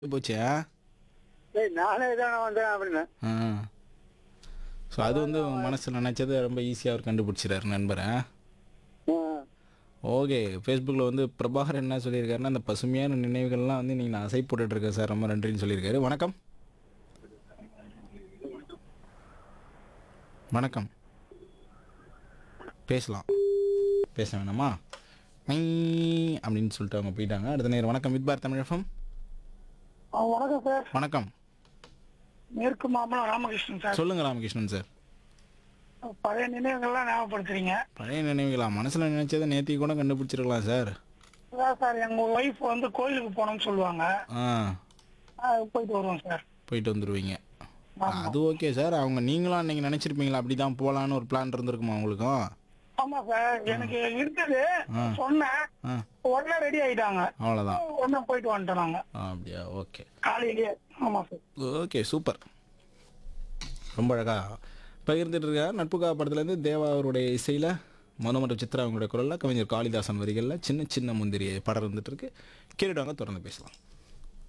போச்சு ஆ ஏய் நானே தானே வந்தேன் அப்படின்னு ஸோ அது வந்து மனசில் நினச்சது ரொம்ப ஈஸியாக அவர் கண்டுபிடிச்சிடாரு நண்பரை ஆ. ஓகே ஃபேஸ்புக்கில் வந்து பிரபாகர் என்ன சொல்லியிருக்காருன்னா அந்த பசுமையான நினைவுகள்லாம் வந்து நீங்கள் நான் அசை போட்டுட்டு இருக்கேன் சார் ரொம்ப நன்றின்னு சொல்லியிருக்காரு வணக்கம் வணக்கம் பேசலாம் பேச வேணாமா ஐ அப்படின்னு சொல்லிட்டு அவங்க போயிட்டாங்க அடுத்த நேரம் வணக்கம் வித் பார் தமிழகம் ஆ, வணக்கம் சார் வணக்கம் மேற்கு மாமலம் ராமகிருஷ்ணன் சார் சொல்லுங்க ராமகிருஷ்ணன் சார் பழைய நினைவுகள்லாம் ஞாபகப்படுத்துறீங்க பழைய நினைவுகளா மனசில் நினைச்சதை நேத்தி கூட கண்டுபிடிச்சிருக்கலாம் சார் அதான் சார் எங்க ஒய்ஃப் வந்து கோயிலுக்கு போனோம்னு சொல்லுவாங்க ஆ ஆ, போயிட்டு வருவோம் சார் போயிட்டு வந்துடுவீங்க ஆமா. அது ஓகே சார் அவங்க நீங்களும் அன்னைக்கு நினைச்சிருப்பீங்களா அப்படி தான் போகலான்னு ஒரு பிளான் இருந்திருக்குமா உங்களுக்கும் ஆமா சார் எனக்கு இருக்குது ஆ. சொன்னேன் ஆ உடனே ரெடி ஆயிட்டாங்க அவ்வளோதான் உடனே போயிட்டு வந்துட்டோம் நாங்க அப்படியா ஓகே காலையிலேயே ஆமா சார் ஓகே சூப்பர் ரொம்ப அழகா பகிர்ந்துட்டு இருக்கா நட்புக்கா படத்துலேருந்து தேவா அவருடைய இசையில் மனு மற்றும் சித்ரா அவங்களுடைய குரலில் கவிஞர் காளிதாசன் வரிகளில் சின்ன சின்ன முந்திரி படம் இருந்துட்டு இருக்கு கேட்டுட்டு வாங்க தொடர்ந்து பேசலாம்